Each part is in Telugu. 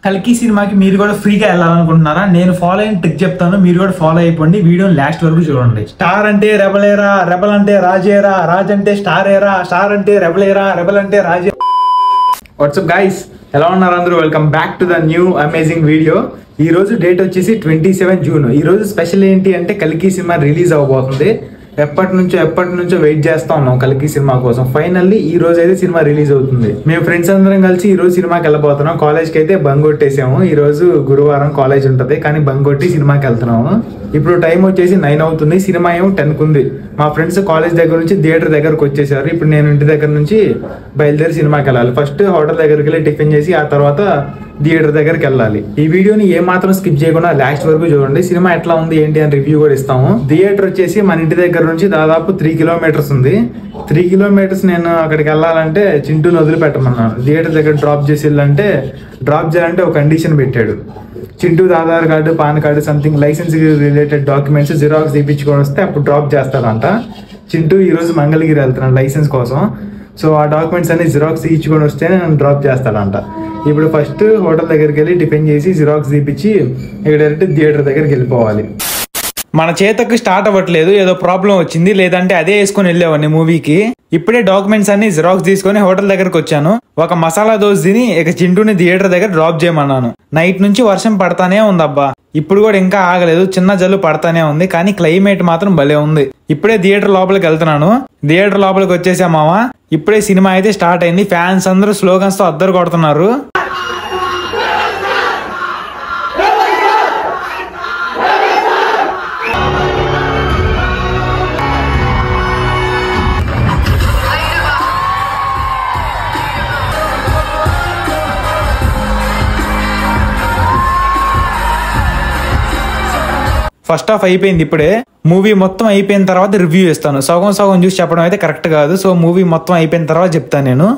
కల్కి సినిమాకి మీరు కూడా ఫ్రీగా వెళ్ళాలనుకుంటున్నారా నేను ఫాలో అయిన ట్రిక్ చెప్తాను మీరు కూడా ఫాలో అయిపోండి వీడియో లాస్ట్ వరకు చూడండి స్టార్ అంటే రెబలేరా రెబల్ అంటే రాజేరా రాజ్ అంటే స్టార్ ఏరా స్టార్ అంటే రెబలేరా రెబల్ అంటే రాజే వాట్సాప్ గైస్ ఎలా ఉన్నారు అందరూ welcome back to the new amazing video ఈ రోజు డేట్ వచ్చేసి ట్వంటీ సెవెన్ జూన్ ఈ రోజు స్పెషల్ ఏంటి అంటే కల్కి సినిమా రిలీజ్ అవబోతుంది ఎప్పటి నుంచో ఎప్పటి నుంచో వెయిట్ చేస్తా ఉన్నాం కల్కి సినిమా కోసం ఫైనల్లీ ఈ రోజు అయితే సినిమా రిలీజ్ అవుతుంది మేము ఫ్రెండ్స్ అందరం కలిసి ఈ రోజు సినిమాకి వెళ్ళబోతున్నాం కాలేజ్ కి అయితే బంగ్ కొట్టేసాము ఈ రోజు గురువారం కాలేజ్ ఉంటది కానీ బంగ్ కొట్టి సినిమాకి వెళ్తున్నాము ఇప్పుడు టైం వచ్చేసి నైన్ అవుతుంది సినిమా ఏమో టెన్ కుంది మా ఫ్రెండ్స్ కాలేజ్ దగ్గర నుంచి థియేటర్ దగ్గరకు వచ్చేసారు ఇప్పుడు నేను ఇంటి దగ్గర నుంచి బయలుదేరి సినిమాకి వెళ్ళాలి ఫస్ట్ హోటల్ దగ్గరికి వెళ్ళి టిఫిన్ చేసి ఆ తర్వాత థియేటర్ దగ్గరికి వెళ్ళాలి ఈ వీడియోని ఏ మాత్రం స్కిప్ చేయకుండా లాస్ట్ వరకు చూడండి సినిమా ఎట్లా ఉంది ఏంటి అని రివ్యూ కూడా ఇస్తాము థియేటర్ వచ్చేసి మన ఇంటి దగ్గర నుంచి దాదాపు త్రీ కిలోమీటర్స్ ఉంది త్రీ కిలోమీటర్స్ నేను అక్కడికి వెళ్ళాలంటే చింటూని వదిలిపెట్టమన్నాను థియేటర్ దగ్గర డ్రాప్ చేసి వెళ్ళాలంటే డ్రాప్ చేయాలంటే ఒక కండిషన్ పెట్టాడు Chintu Aadhaar card PAN card something licence related documents xerox తీపించుకొని వస్తే అప్పుడు డ్రాప్ చేస్తాడంట చింటూ ఈ రోజు మంగళగిరి వెళ్తున్నాడు లైసెన్స్ కోసం సో ఆ డాక్యుమెంట్స్ అన్ని జిరాక్స్ తీయించుకొని వస్తే నన్ను డ్రాప్ చేస్తాడంట ఇప్పుడు ఫస్ట్ హోటల్ దగ్గరికి వెళ్ళి టిఫిన్ చేసి జిరాక్స్ తీపిచ్చి ఇక్కడ డైరెక్ట్ థియేటర్ దగ్గరికి వెళ్ళిపోవాలి మన చేతకు స్టార్ట్ అవ్వట్లేదు ఏదో ప్రాబ్లం వచ్చింది లేదంటే అదే వేసుకొని వెళ్ళేవాడిని మూవీకి ఇప్పుడే డాక్యుమెంట్స్ అన్ని జిరాక్స్ తీసుకొని హోటల్ దగ్గరకు వచ్చాను ఒక మసాలా దోశ తిని ఇక చింటూని థియేటర్ దగ్గర డ్రాప్ చేయమన్నాను నైట్ నుంచి వర్షం పడతానే ఉందబ్బా ఇప్పుడు కూడా ఇంకా ఆగలేదు చిన్న జల్లు పడతానే ఉంది కానీ క్లైమేట్ మాత్రం భలే ఉంది ఇప్పుడే థియేటర్ లోపలికి వెళ్తున్నాను థియేటర్ లోపలికి వచ్చేసా మామ ఇప్పుడే సినిమా అయితే స్టార్ట్ అయింది ఫ్యాన్స్ అందరూ స్లోగన్స్ తో అద్దరు కొడుతున్నారు ఫస్ట్ హాఫ్ అయిపోయింది ఇప్పుడే మూవీ మొత్తం అయిపోయిన తర్వాత రివ్యూ ఇస్తాను సగం సగం చూసి చెప్పడం అయితే కరెక్ట్ కాదు సో మూవీ మొత్తం అయిపోయిన తర్వాత చెప్తాను నేను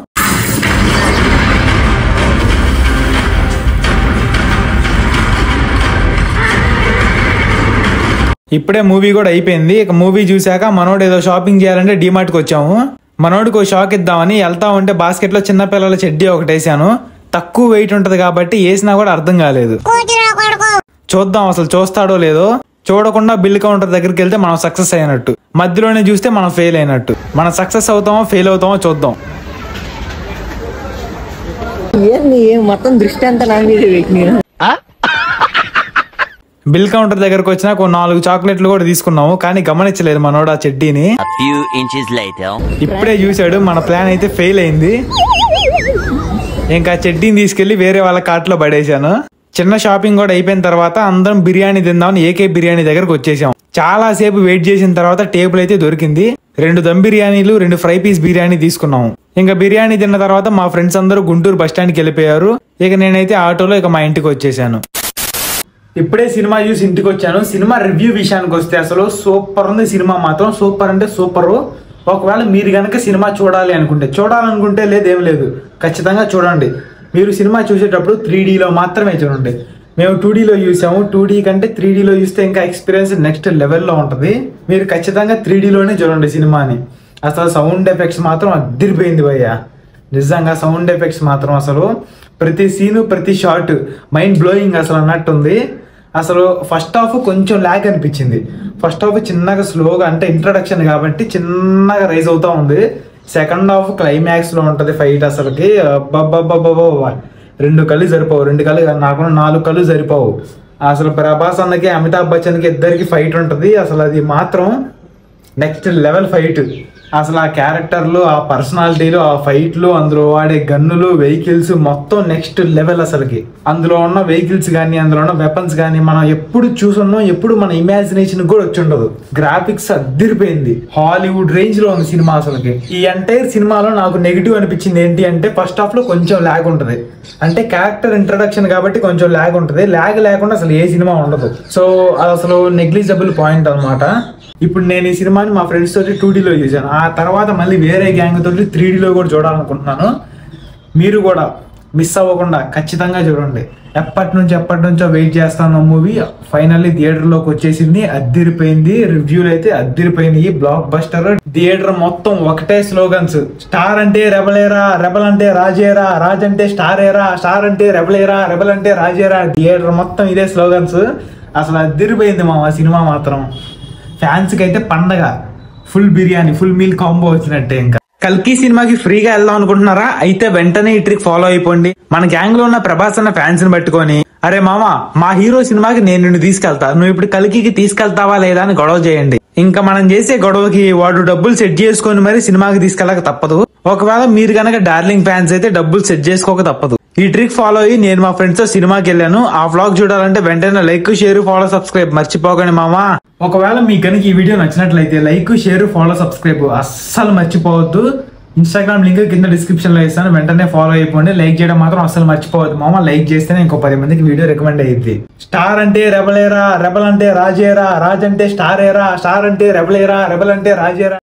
ఇప్పుడే మూవీ కూడా అయిపోయింది ఇక మూవీ చూశాక మనోడు ఏదో షాపింగ్ చేయాలంటే డిమార్ట్కి వచ్చాము మనోడికి ఒక షాక్ ఇద్దామని వెళ్తా ఉంటే బాస్కెట్ లో చిన్న పిల్లల చెడ్డీ ఒకటి వేసాను తక్కువ వెయిట్ ఉంటది కాబట్టి వేసినా కూడా అర్థం కాలేదు చూద్దాం అసలు చూస్తాడో లేదో చూడకుండా బిల్ కౌంటర్ దగ్గరికి వెళ్తే మనం సక్సెస్ అయినట్టు మధ్యలోనే చూస్తే మనం ఫెయిల్ అయినట్టు మనం సక్సెస్ అవుతామో ఫెయిల్ అవుతామో చూద్దాం ఏంది మొత్తం దృష్టి అంతా నా మీద పెట్టిన బిల్ కౌంటర్ దగ్గరకు వచ్చినా ఒక నాలుగు చాక్లెట్లు కూడా తీసుకున్నాము కానీ గమనించలేదు మనోడు ఆ చెడ్డీని A few inches later. ఇప్పుడే చూశాడు మన ప్లాన్ అయితే ఫెయిల్ అయింది ఇంకా చెడ్డీని తీసుకెళ్లి వేరే వాళ్ళ కార్ట్లో పడేశాను చిన్న షాపింగ్ కూడా అయిపోయిన తర్వాత అందరం బిర్యానీ తిందామని ఏకే బిర్యానీ దగ్గరకు వచ్చేసాం చాలా సేపు వెయిట్ చేసిన తర్వాత టేబుల్ అయితే దొరికింది రెండు దమ్ బిర్యానీలు రెండు ఫ్రై పీస్ బిర్యానీ తీసుకున్నాము ఇంకా బిర్యానీ తిన్న తర్వాత మా ఫ్రెండ్స్ అందరూ గుంటూరు బస్ స్టాండ్కి వెళ్ళిపోయారు ఇక నేనైతే ఆటోలో ఇక మా ఇంటికి వచ్చేసాను ఇప్పుడే సినిమా చూసి ఇంటికి వచ్చాను సినిమా రివ్యూ విషయానికి వస్తే అసలు సూపర్ ఉంది సినిమా మాత్రం సూపర్ అంటే సూపర్ ఒకవేళ మీరు కనుక సినిమా చూడాలి అనుకుంటే చూడాలనుకుంటే లేదేం లేదు ఖచ్చితంగా చూడండి మీరు సినిమా చూసేటప్పుడు త్రీ డీలో మాత్రమే చూడండి మేము టూ డీలో చూసాము టూ డీ కంటే త్రీ డీలో చూస్తే ఇంకా ఎక్స్పీరియన్స్ నెక్స్ట్ లెవెల్లో ఉంటుంది మీరు ఖచ్చితంగా త్రీ డీలోనే చూడండి సినిమాని అసలు సౌండ్ ఎఫెక్ట్స్ మాత్రం అదిరిపోయింది భయ్యా నిజంగా సౌండ్ ఎఫెక్ట్స్ మాత్రం అసలు ప్రతి సీను ప్రతి షాట్ మైండ్ బ్లోయింగ్ అసలు అన్నట్టుంది అసలు ఫస్ట్ హాఫ్ కొంచెం ల్యాగ్ అనిపించింది ఫస్ట్ హాఫ్ చిన్నగా స్లోగా అంటే ఇంట్రడక్షన్ కాబట్టి చిన్నగా రైజ్ అవుతా ఉంది సెకండ్ హాఫ్ క్లైమాక్స్ లో ఉంటది ఫైట్ అసలుకి అబ్బబ్బబ్బబ్బబ్బ. రెండు కళ్ళు సరిపోవు రెండు కళ్ళు కాదు, నాకు నాలుగు కళ్ళు సరిపోవు అసలు ప్రభాస్ అన్నకి అమితాబ్ బచ్చన్కి ఇద్దరికి ఫైట్ ఉంటది అసలు అది మాత్రం నెక్స్ట్ లెవెల్ ఫైట్ అసలు ఆ క్యారెక్టర్లు ఆ పర్సనాలిటీలు ఆ ఫైట్లు అందులో వాడే గన్నులు వెహికల్స్ మొత్తం నెక్స్ట్ లెవెల్ అసలుకి అందులో ఉన్న వెహికల్స్ కానీ అందులో ఉన్న వెపన్స్ కానీ మనం ఎప్పుడు చూసున్నాం ఎప్పుడు మన ఇమాజినేషన్ కూడా వచ్చి ఉండదు గ్రాఫిక్స్ అద్దరిపోయింది హాలీవుడ్ రేంజ్ లో ఉంది సినిమా అసలుకి ఈ ఎంటైర్ సినిమాలో నాకు నెగిటివ్ అనిపించింది ఏంటి అంటే ఫస్ట్ హాఫ్ లో కొంచెం ల్యాగ్ ఉంటది అంటే క్యారెక్టర్ ఇంట్రడక్షన్ కాబట్టి కొంచెం ల్యాగ్ ఉంటది ల్యాగ్ లేకుండా అసలు ఏ సినిమా ఉండదు సో అది అసలు నెగ్లిజబుల్ పాయింట్ అన్నమాట ఇప్పుడు నేను ఈ సినిమాని మా ఫ్రెండ్స్ తోటి టూ డీలో చూసాను ఆ తర్వాత మళ్ళీ వేరే గ్యాంగ్ తోటి త్రీ డీలో కూడా చూడాలనుకుంటున్నాను మీరు కూడా మిస్ అవ్వకుండా ఖచ్చితంగా చూడండి ఎప్పటి నుంచి ఎప్పటి నుంచో వెయిట్ చేస్తాను మూవీ ఫైనల్లీ థియేటర్ లోకి వచ్చేసింది అద్దిరిపోయింది రివ్యూలు అయితే అద్దిరిపోయినాయి బ్లాక్ బస్టర్ థియేటర్ మొత్తం ఒకటే స్లోగన్స్ స్టార్ అంటే రెబలేరా రెబల్ అంటే రాజేరా రాజ్ అంటే స్టార్ ఏరా స్టార్ అంటే రెబలేరా రెబల్ అంటే రాజేరా థియేటర్ మొత్తం ఇదే స్లోగన్స్ అసలు అద్దిరిపోయింది మా సినిమా మాత్రం ఫ్యాన్స్ కి అయితే పండగ full biryani full meal combo వచ్చినట్టే ఇంకా కల్కి సినిమాకి ఫ్రీగా వెళ్దాం అనుకుంటున్నారా అయితే వెంటనే ఈ ట్రిక్ ఫాలో అయిపోండి మన గ్యాంగ్ లో ఉన్న ప్రభాస్ అన్న ఫ్యాన్స్ ని పట్టుకొని అరే మామ మా హీరో సినిమాకి నేను నిన్ను తీసుకెళ్తా నువ్వు ఇప్పుడు కల్కికి తీసుకెళ్తావా లేదా అని గొడవ చేయండి ఇంకా మనం చేసే గొడవకి వాడు డబ్బులు సెట్ చేసుకొని మరి సినిమాకి తీసుకెళ్ళక తప్పదు ఒకవేళ మీరు గనక డార్లింగ్ ఫ్యాన్స్ అయితే డబ్బులు సెట్ చేసుకోక తప్పదు ఈ ట్రిక్ ఫాలో అయ్యి నేను మా ఫ్రెండ్స్ తో సినిమాకి వెళ్ళాను ఆ వ్లాగ్ చూడాలంటే వెంటనే లైక్ షేర్ ఫాలో సబ్స్క్రైబ్ మర్చిపోకండి మామా ఒకవేళ మీకు కనుక ఈ వీడియో నచ్చినట్లయితే లైక్ షేర్ ఫాలో సబ్స్క్రైబ్ అస్సలు మర్చిపోవద్దు ఇన్స్టాగ్రామ్ లింక్ కింద డిస్క్రిప్షన్ లో ఇస్తాను వెంటనే ఫాలో అయిపోండి లైక్ చేయడం మాత్రం అస్సలు మర్చిపోవద్దు మామ లైక్ చేస్తేనే ఇంకో పది మందికి వీడియో రికమెండ్ అయ్యింది స్టార్ అంటే రెబలేరా రెబల్ అంటే రాజేరా రాజ్ అంటే స్టార్ ఏరా స్టార్ అంటే రెబలేరా రెబల్ అంటే రాజేరా